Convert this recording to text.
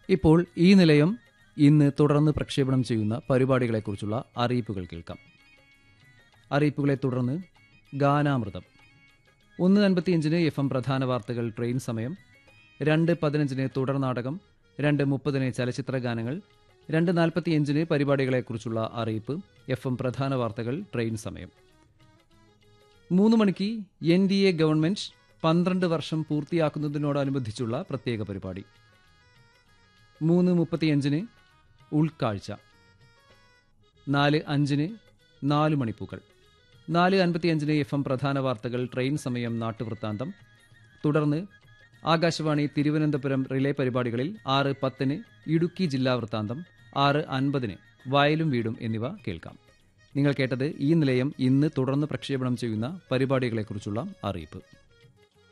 ഇപ്പോൾ ഈ നിലയം ഇന്ന് തുടർന്ന് പ്രക്ഷേപണം ചെയ്യുന്ന പരിപാടികളെക്കുറിച്ചുള്ള അറിയിപ്പുകൾ കേൾക്കാം അറിയിപ്പുകളെ തുടർന്ന് ഗാനാമൃതം ഒന്ന് അൻപത്തിയഞ്ചിന് എഫ് എം പ്രധാന വാർത്തകൾ ട്രെയിൻ സമയം രണ്ട് പതിനഞ്ചിന് തുടർ നാടകം രണ്ട് മുപ്പതിന് ചലച്ചിത്ര ഗാനങ്ങൾ രണ്ട് നാൽപ്പത്തിയഞ്ചിന് പരിപാടികളെക്കുറിച്ചുള്ള അറിയിപ്പ് എഫ് എം പ്രധാന വാർത്തകൾ ട്രെയിൻ സമയം മൂന്ന് മണിക്ക് എൻ ഡി എ ഗവൺമെന്റ് പന്ത്രണ്ട് വർഷം പൂർത്തിയാക്കുന്നതിനോടനുബന്ധിച്ചുള്ള പ്രത്യേക പരിപാടി മൂന്ന് മുപ്പത്തിയഞ്ചിന് ഉൾക്കാഴ്ച നാല് അഞ്ചിന് നാല് മണിപ്പൂക്കൾ നാല് അൻപത്തിയഞ്ചിന് എഫ് എം പ്രധാന വാർത്തകൾ ട്രെയിൻ സമയം നാട്ടുവൃത്താന്തം തുടർന്ന് ആകാശവാണി തിരുവനന്തപുരം റിലേ പരിപാടികളിൽ ആറ് പത്തിന് ഇടുക്കി ജില്ലാ വൃത്താന്തം ആറ് അൻപതിന് വയലും വീടും എന്നിവ കേൾക്കാം നിങ്ങൾ കേട്ടത് ഈ നിലയം ഇന്ന് തുടർന്ന് പ്രക്ഷേപണം ചെയ്യുന്ന പരിപാടികളെക്കുറിച്ചുള്ള അറിയിപ്പ്